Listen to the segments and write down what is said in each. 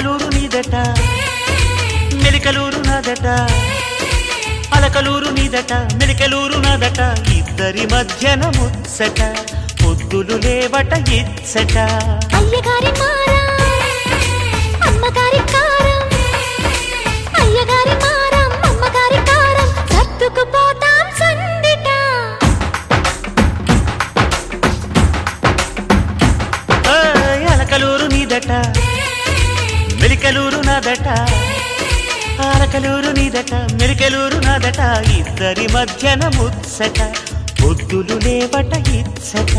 అలకలూరు నీదట మెలికలూరు నాదట అలకలూరు నీదట మెలికలూరు నాదట ఇద్దరి మధ్యన ముచ్చట పొద్దులు లేవట ఇచ్చట అయ్యగారి మారా అమ్మగారి కారం అయ్యగారి మారం అమ్మగారి కారం సర్దుకుపోతాం సందిట ఏయ్, అలకలూరు నీదట మెలికలూరు నాదట అలకలూరు నీదట మెలికలూరు నాదట ఇద్దరి మధ్యన ముచ్చట పొద్దులు లేవట ఇచ్చట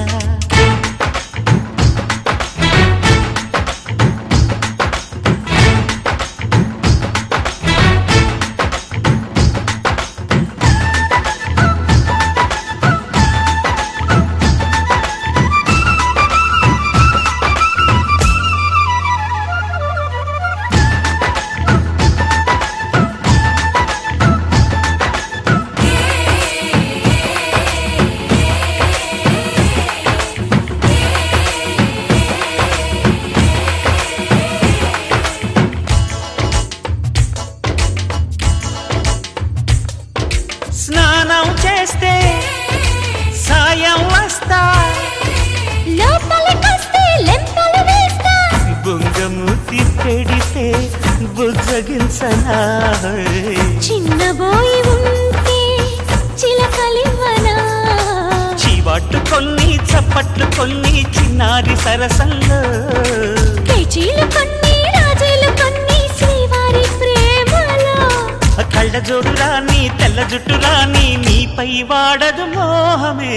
స్నానం చేస్తే సాయం వస్తా లోపలికొస్తే లెంపలు వేస్తా బొంగమూతి పెడితే బుజ్జగించనా చిన్నబోయి ఉంటే చిలకలివ్వనా చీవాట్లు కొన్ని చప్పట్లు కొన్ని చిన్నారి సరసంలో పేచీలు కొన్ని రాజీలు కొన్ని శ్రీవారి ప్రేమలో కళ్ళ జోడు రాని తెల్ల జుట్టు రాని నీపై వాడదు మోహమే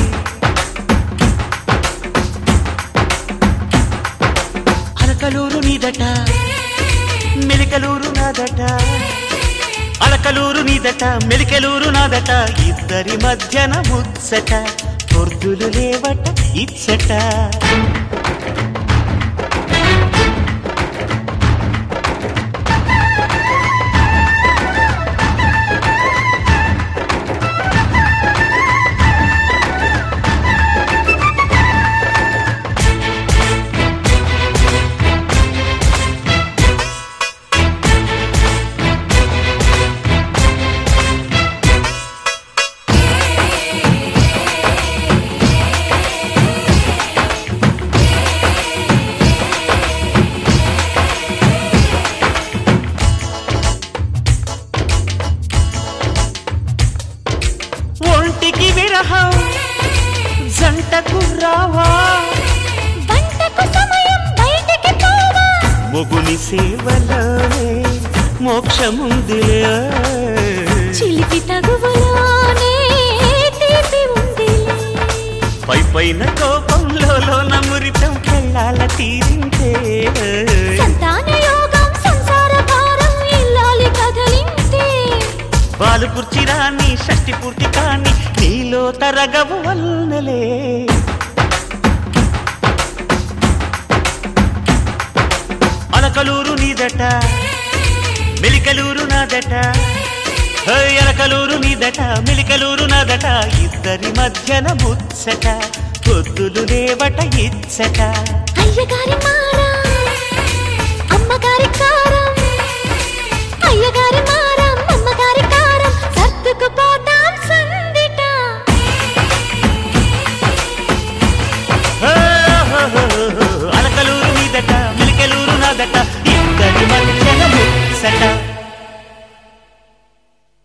అలకలూరు నీదట మెలికలూరు నాదట అలకలూరు నీదట మెలికలూరు నాదట ఇద్దరి మధ్యన ముచ్చట పొర్దులు లేవట ఇచ్చట ఒంటికి విరహం జంటకు రావా వంటకు సమయం బయటికి పోవా మొగుని సేవలోనే మోక్షముందిలే చిలిపి తగువలోనే తీపి ఉందిలే పై పైన కోపంలో నమురితం కళ్ళాల తీరింటే సంతాన యోగం సంసార భారం ఇల్లాలి కదలింతే బాలు కుర్చి రాని షష్టి పూర్తి కాని నీలో తరగవు వల్లలే అలకలూరు నీదట మెలికలూరు నాదట హై, అలకలూరు నీదట మెలికలూరు నాదట ఇద్దరి మధ్యన ముచ్చట పొద్దులు లేవట ఇచ్చట అయ్యగారి